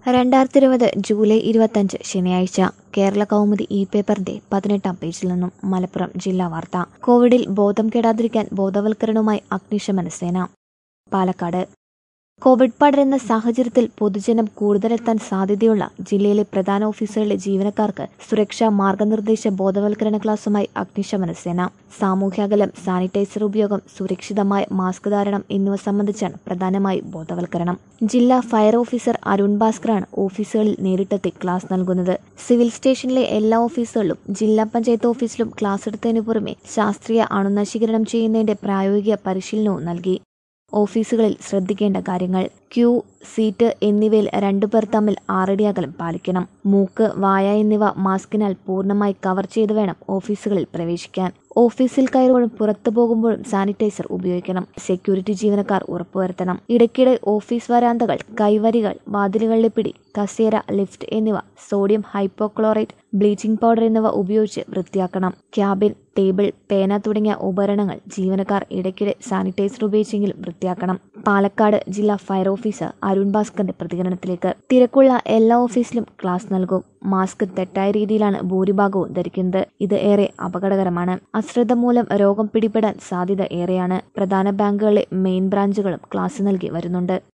രണ്ടായിരത്തി ഇരുപത് ജൂലൈ ഇരുപത്തഞ്ച് ശനിയാഴ്ച കേരള കൗമുദി ഇ പേപ്പറിന്റെ പതിനെട്ടാം പേജിൽ നിന്നും മലപ്പുറം ജില്ലാ വാർത്ത കോവിഡിൽ ബോധം കെടാതിരിക്കാൻ ബോധവൽക്കരണവുമായി അഗ്നിശമന സേന പാലക്കാട് കോവിഡ് പടരുന്ന സാഹചര്യത്തിൽ പൊതുജനം കൂടുതലെത്താൻ സാധ്യതയുള്ള ജില്ലയിലെ പ്രധാന ഓഫീസുകളിലെ ജീവനക്കാർക്ക് സുരക്ഷാ മാർഗനിർദ്ദേശ ബോധവൽക്കരണ ക്ലാസുമായി അഗ്നിശമന സേന സാമൂഹ്യാകലം സാനിറ്റൈസർ ഉപയോഗം സുരക്ഷിതമായ മാസ്ക് ധാരണം എന്നിവ സംബന്ധിച്ചാണ് പ്രധാനമായി ബോധവൽക്കരണം ജില്ലാ ഫയർ ഓഫീസർ അരുൺ ഭാസ്കറാണ് ഓഫീസുകളിൽ നേരിട്ടെത്തി ക്ലാസ് നൽകുന്നത് സിവിൽ സ്റ്റേഷനിലെ എല്ലാ ഓഫീസുകളിലും ജില്ലാ പഞ്ചായത്ത് ഓഫീസിലും ക്ലാസ് എടുത്തതിനു പുറമെ ശാസ്ത്രീയ അണുനശീകരണം ചെയ്യുന്നതിന്റെ പ്രായോഗിക പരിശീലനവും നൽകി ഓഫീസുകളിൽ ശ്രദ്ധിക്കേണ്ട കാര്യങ്ങൾ ക്യൂ സീറ്റ് എന്നിവയിൽ രണ്ടുപേർ തമ്മിൽ ആറടി അകലം പാലിക്കണം മൂക്ക് വായ എന്നിവ മാസ്കിനാൽ പൂർണ്ണമായി കവർ ചെയ്ത് വേണം ഓഫീസുകളിൽ പ്രവേശിക്കാൻ ഓഫീസിൽ കയറുമ്പോഴും പുറത്തു പോകുമ്പോഴും സാനിറ്റൈസർ ഉപയോഗിക്കണം സെക്യൂരിറ്റി ജീവനക്കാർ ഉറപ്പുവരുത്തണം ഇടയ്ക്കിടെ ഓഫീസ് വരാന്തകൾ കൈവരികൾ വാതിലുകളിലെ പിടി കസേര ലിഫ്റ്റ് എന്നിവ സോഡിയം ഹൈപ്പോക്ലോറൈറ്റ് ബ്ലീച്ചിംഗ് പൗഡർ എന്നിവ ഉപയോഗിച്ച് വൃത്തിയാക്കണം ക്യാബിൻ ടേബിൾ പേന തുടങ്ങിയ ഉപകരണങ്ങൾ ജീവനക്കാർ ഇടയ്ക്കിടെ സാനിറ്റൈസർ ഉപയോഗിച്ചെങ്കിലും വൃത്തിയാക്കണം പാലക്കാട് ജില്ലാ ഫയർ ഓഫീസർ അരുൺ ഭാസ്കറിന്റെ പ്രതികരണത്തിലേക്ക് തിരക്കുള്ള എല്ലാ ഓഫീസിലും ക്ലാസ് നൽകും മാസ്ക് തെറ്റായ രീതിയിലാണ് ഭൂരിഭാഗവും ധരിക്കുന്നത് ഇത് ഏറെ അപകടകരമാണ് അശ്രദ്ധ മൂലം രോഗം പിടിപെടാൻ സാധ്യത ഏറെയാണ് പ്രധാന ബാങ്കുകളിലെ മെയിൻ ബ്രാഞ്ചുകളും ക്ലാസ് നൽകി വരുന്നുണ്ട്